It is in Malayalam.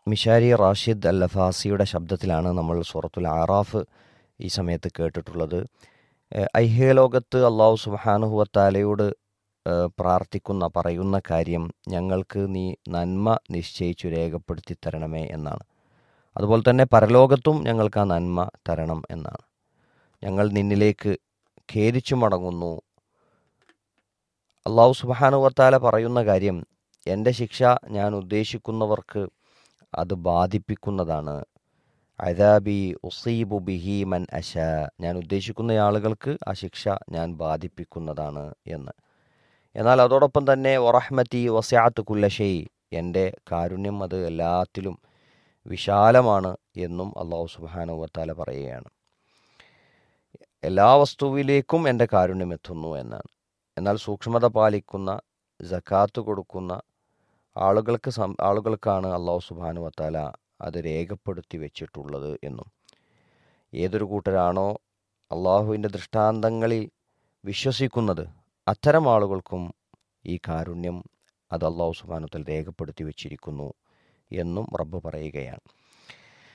മിഷാരി റാഷിദ് അൽ ലഫാസിയുടെ ശബ്ദത്തിലാണ് നമ്മൾ സൂറത്തുൽ ആറാഫ് ഈ സമയത്ത് കേട്ടിട്ടുള്ളത് ഏഹ് ഐഹ്യലോകത്ത് അള്ളാഹു സുബാനുഹുവത്താലയോട് ഏഹ് പ്രാർത്ഥിക്കുന്ന പറയുന്ന കാര്യം ഞങ്ങൾക്ക് നീ നന്മ നിശ്ചയിച്ചു രേഖപ്പെടുത്തി തരണമേ എന്നാണ് അതുപോലെ തന്നെ പരലോകത്തും ഞങ്ങൾക്ക് ആ നന്മ തരണം എന്നാണ് ഞങ്ങൾ നിന്നിലേക്ക് ഖേദിച്ചു മടങ്ങുന്നു അള്ളാഹു സുബാനുവത്താല പറയുന്ന കാര്യം എൻ്റെ ശിക്ഷ ഞാൻ ഉദ്ദേശിക്കുന്നവർക്ക് അത് ബാധിപ്പിക്കുന്നതാണ് അദാബി ഉസീബു ബിഹി മൻ അശ ഞാൻ ഉദ്ദേശിക്കുന്ന ആളുകൾക്ക് ആ ശിക്ഷ ഞാൻ ബാധിപ്പിക്കുന്നതാണ് എന്ന് എന്നാൽ അതോടൊപ്പം തന്നെ വറഹ്മത്തി വസ്യാത്ത് കുല്ലഷൈ എൻ്റെ കാരുണ്യം അത് എല്ലാത്തിലും വിശാലമാണ് എന്നും അള്ളാഹു സുബാനുവത്താല പറയുകയാണ് എല്ലാ വസ്തുവിലേക്കും എൻ്റെ കാരുണ്യം എത്തുന്നു എന്നാണ് എന്നാൽ സൂക്ഷ്മത പാലിക്കുന്ന ജക്കാത്ത് കൊടുക്കുന്ന ആളുകൾക്ക് സം ആളുകൾക്കാണ് അള്ളാഹു സുബാനു വത്താല അത് രേഖപ്പെടുത്തി വെച്ചിട്ടുള്ളത് എന്നും ഏതൊരു കൂട്ടരാണോ അള്ളാഹുവിൻ്റെ ദൃഷ്ടാന്തങ്ങളിൽ വിശ്വസിക്കുന്നത് അത്തരം ആളുകൾക്കും ഈ കാരുണ്യം അത് അള്ളാഹു സുബാനുത്തൽ രേഖപ്പെടുത്തി വെച്ചിരിക്കുന്നു എന്നും റബ്ബ് പറയുകയാണ്